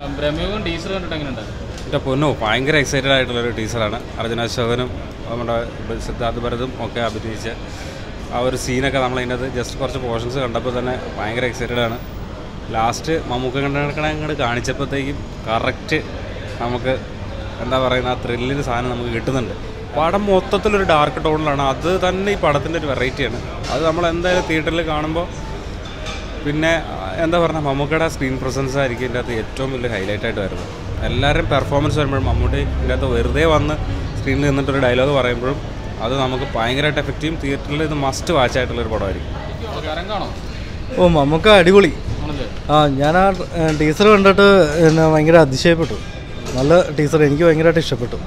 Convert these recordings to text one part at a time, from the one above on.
Bramayugam teacher കണ്ടിട്ട് എങ്ങനെയുണ്ട് എൻ്റെ പൊന്നു ഭയങ്കര എക്സൈറ്റഡ് ആയിട്ടുള്ളൊരു ടീച്ചറാണ് അർജുന അശോകനും നമ്മുടെ സിദ്ധാർത്ഥ് ഭരതും ഒക്കെ അഭിനയിച്ച ആ ഒരു സീനൊക്കെ നമ്മൾ അതിനകത്ത് ജസ്റ്റ് കുറച്ച് പോർഷൻസ് കണ്ടപ്പോൾ തന്നെ ഭയങ്കര എക്സൈറ്റഡ് ആണ് ലാസ്റ്റ് മമ്മൂക്ക കണ്ടക്കണ അങ്ങോട്ട് കാണിച്ചപ്പോഴത്തേക്കും കറക്റ്റ് നമുക്ക് എന്താ പറയുന്ന ആ ത്രില്ലിന് സാധനം നമുക്ക് കിട്ടുന്നുണ്ട് പടം മൊത്തത്തിലൊരു ഡാർക്ക് ടോണിലാണ് അത് തന്നെ ഈ പടത്തിൻ്റെ ഒരു വെറൈറ്റിയാണ് അത് നമ്മൾ എന്തായാലും തിയേറ്ററിൽ കാണുമ്പോൾ പിന്നെ ആ, എന്താ പറയുക മമ്മൂക്കയുടെ സ്ക്രീൻ പ്രസൻസ് ആയിരിക്കും ഇതിൻ്റെ അകത്ത് ഏറ്റവും വലിയ ഹൈലൈറ്റ് ആയിട്ട് വരുന്നത് എല്ലാവരും പെർഫോമൻസ് വരുമ്പോഴും മമ്മൂട്ടി ഇതിൻ്റെ അകത്ത് വെറുതെ വന്ന് സ്ക്രീനിൽ നിന്നിട്ടൊരു ഡയലോഗ് പറയുമ്പോഴും അത് നമുക്ക് ഭയങ്കരമായിട്ട് എഫക്റ്റീവും തിയേറ്ററിൽ ഇത് മസ്റ്റ് വാച്ച് ആയിട്ടുള്ളൊരു പടമായിരിക്കും കരങ്കാണോ ഓ നമുക്ക് അടിപൊളി ആണല്ലേ ആ ഞാൻ ആ ടീച്ചർ കണ്ടിട്ട് എന്നെ ഭയങ്കര അതിശയപ്പെട്ടു നല്ല ടീച്ചർ എനിക്ക് ഭയങ്കരമായിട്ട് ഇഷ്ടപ്പെട്ടു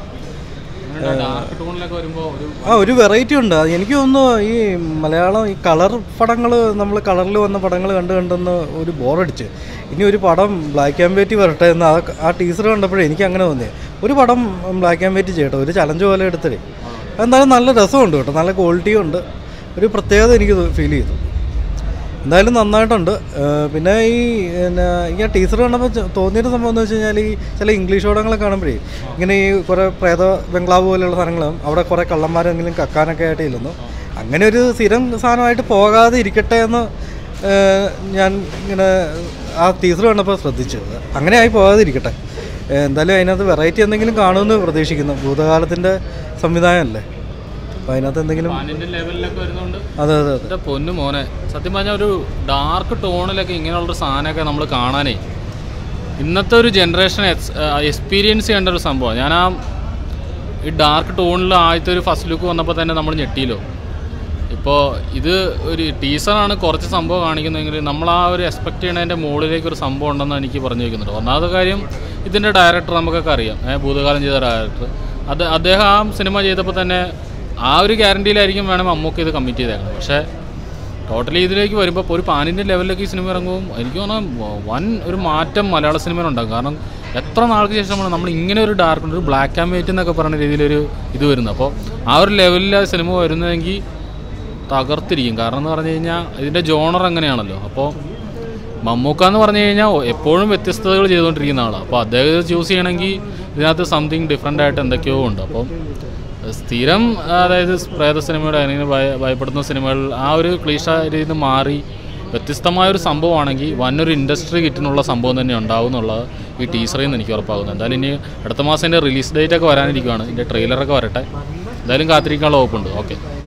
ഡാർക്ക് ടൂണിലൊക്കെ വരുമ്പോൾ ഒരു ആ ഒരു വെറൈറ്റി ഉണ്ട് അത് എനിക്ക് തോന്നുന്നു ഈ മലയാളം ഈ കളർ പടങ്ങൾ നമ്മൾ കളറിൽ വന്ന പടങ്ങൾ കണ്ട് കണ്ടെന്ന് ഒരു ബോറടിച്ച് ഇനി ഒരു പടം ബ്ലാക്ക് ആൻഡ് വൈറ്റ് വരട്ടെ എന്ന് ആ ആ ടീച്ചർ കണ്ടപ്പോഴേ എനിക്ക് അങ്ങനെ തോന്നിയത് ഒരു പടം ബ്ലാക്ക് ആൻഡ് വൈറ്റ് ചെയ്യട്ടെ ഒരു ചലഞ്ച് പോലെ എടുത്തിട്ടേ എന്തായാലും നല്ല രസമുണ്ട് കേട്ടോ നല്ല ക്വാളിറ്റിയും ഉണ്ട് ഒരു പ്രത്യേകത എനിക്ക് ഫീൽ ചെയ്തു എന്തായാലും നന്നായിട്ടുണ്ട് ഏഹ് പിന്നെ ഈ പിന്നെ ഈ ടീച്ചർ കണ്ടപ്പോൾ ചെ- തോന്നിയൊരു സംഭവം എന്ന് വെച്ച് കഴിഞ്ഞാൽ ഈ ചില ഇംഗ്ലീഷ് പടങ്ങളൊക്കെ കാണുമ്പോഴേ ഇങ്ങനെ ഈ കുറേ പ്രേത ബംഗ്ലാവ് പോലെയുള്ള സാധനങ്ങളും അവിടെ കുറേ കള്ളന്മാരെങ്കിലും കക്കാനൊക്കെ ആയിട്ട് ഇല്ലെന്നു അങ്ങനെ ഒരു സ്ഥിരം സാധനമായിട്ട് പോകാതെ ഇരിക്കട്ടെ എന്ന് ഏഹ് ഞാൻ ഇങ്ങനെ ആ ടീച്ചർ കണ്ടപ്പോൾ ശ്രദ്ധിച്ചു അങ്ങനെ ആയി പോകാതെ ഇരിക്കട്ടെ ഏഹ് എന്തായാലും അതിനകത്ത് വെറൈറ്റി എന്തെങ്കിലും കാണുമെന്ന് പ്രതീക്ഷിക്കുന്നു ഭൂതകാലത്തിൻ്റെ സംവിധാനമല്ലേ അപ്പോൾ അതിനകത്ത് എന്തെങ്കിലും പാനിന്റെ ലെവലിലൊക്കെ വരുന്നുണ്ട് അതെ അതെ അതെ എൻ്റെ പൊന്നു മോനെ സത്യം പറഞ്ഞാൽ ഒരു ഡാർക്ക് ടോണിലൊക്കെ ഇങ്ങനെയുള്ളൊരു സാധനമൊക്കെ നമ്മൾ കാണാനേ ഇന്നത്തെ ഒരു ജനറേഷൻ എക്സ്പീരിയൻസ് ചെയ്യേണ്ട ഒരു സംഭവം ഞാൻ ആ ഈ ഡാർക്ക് ടോണിൽ ആദ്യത്തെ ഒരു ഫസ്റ്റ് ലുക്ക് വന്നപ്പോൾ തന്നെ നമ്മൾ ഞെട്ടിയല്ലോ ഇപ്പോൾ ഇത് ഒരു ടീച്ചറാണ് കുറച്ച് സംഭവം കാണിക്കുന്നതെങ്കിൽ നമ്മൾ ആ ഒരു എക്സ്പെക്ട് ചെയ്യണതിൻ്റെ മുകളിലേക്ക് ഒരു സംഭവം ഉണ്ടെന്ന് എനിക്ക് പറഞ്ഞു വയ്ക്കുന്നുണ്ട് ഒന്നാമത്തെ കാര്യം ഇതിൻ്റെ ഡയറക്ടർ നമുക്കൊക്കെ അറിയാം ഏ, ഭൂതകാലം ചെയ്ത ഡയറക്ടർ അത് അദ്ദേഹം ആ സിനിമ ചെയ്തപ്പോൾ തന്നെ ആ ഒരു ഗ്യാരണ്ടിയിലായിരിക്കും വേണം മമ്മൂക്ക് ഇത് കമ്മിറ്റ് ചെയ്തേക്കണം പക്ഷേ ടോട്ടലി ഇതിലേക്ക് വരുമ്പോൾ ഇപ്പോൾ ഒരു പാനിൻ്റെ ലെവലിലേക്ക് ഈ സിനിമ ഇറങ്ങും എനിക്ക് തോന്നുന്നു വൻ ഒരു മാറ്റം മലയാള സിനിമയിലുണ്ടാകും കാരണം എത്ര നാൾക്ക് ശേഷമാണ് നമ്മൾ ഇങ്ങനെ ഒരു ഡാർക്ക് ഒരു ബ്ലാക്ക് ആൻഡ് വൈറ്റ് എന്നൊക്കെ പറഞ്ഞ രീതിയിലൊരു ഇത് വരുന്നത് അപ്പോൾ ആ ഒരു ലെവലിൽ ആ സിനിമ വരുന്നതെങ്കിൽ തകർത്തിരിക്കും കാരണം എന്ന് പറഞ്ഞു കഴിഞ്ഞാൽ ഇതിൻ്റെ ജോണർ അങ്ങനെയാണല്ലോ അപ്പോൾ മമ്മൂക്ക എന്ന് പറഞ്ഞു കഴിഞ്ഞാൽ എപ്പോഴും വ്യത്യസ്തതകൾ ചെയ്തുകൊണ്ടിരിക്കുന്ന ആളാണ് അപ്പോൾ അദ്ദേഹം ഇത് ചൂസ് ചെയ്യണമെങ്കിൽ ഇതിനകത്ത് സംതിങ് ഡിഫറെൻ്റ് ആയിട്ട് എന്തൊക്കെയോ ഉണ്ട് അപ്പം സ്ഥിരം അതായത് പ്രേത സിനിമയുടെ അല്ലെങ്കിൽ ഭയ ഭയപ്പെടുന്ന സിനിമകൾ ആ ഒരു ക്ലീഷ രീതിയിൽ നിന്ന് മാറി വ്യത്യസ്തമായ ഒരു സംഭവമാണെങ്കിൽ വന്നൊരു ഇൻഡസ്ട്രി കിറ്റിനുള്ള സംഭവം തന്നെ ഉണ്ടാവും എന്നുള്ളത് ഈ ടീച്ചറിൽ നിന്ന് എനിക്ക് ഉറപ്പാകുന്നു എന്തായാലും ഇനി അടുത്ത മാസം എൻ്റെ റിലീസ് ഡേറ്റ് ഒക്കെ വരാനിരിക്കുകയാണ് ഇതിൻ്റെ ട്രെയിലറൊക്കെ വരട്ടെ എന്തായാലും കാത്തിരിക്കാനുള്ള വകുപ്പുണ്ട് ഓക്കെ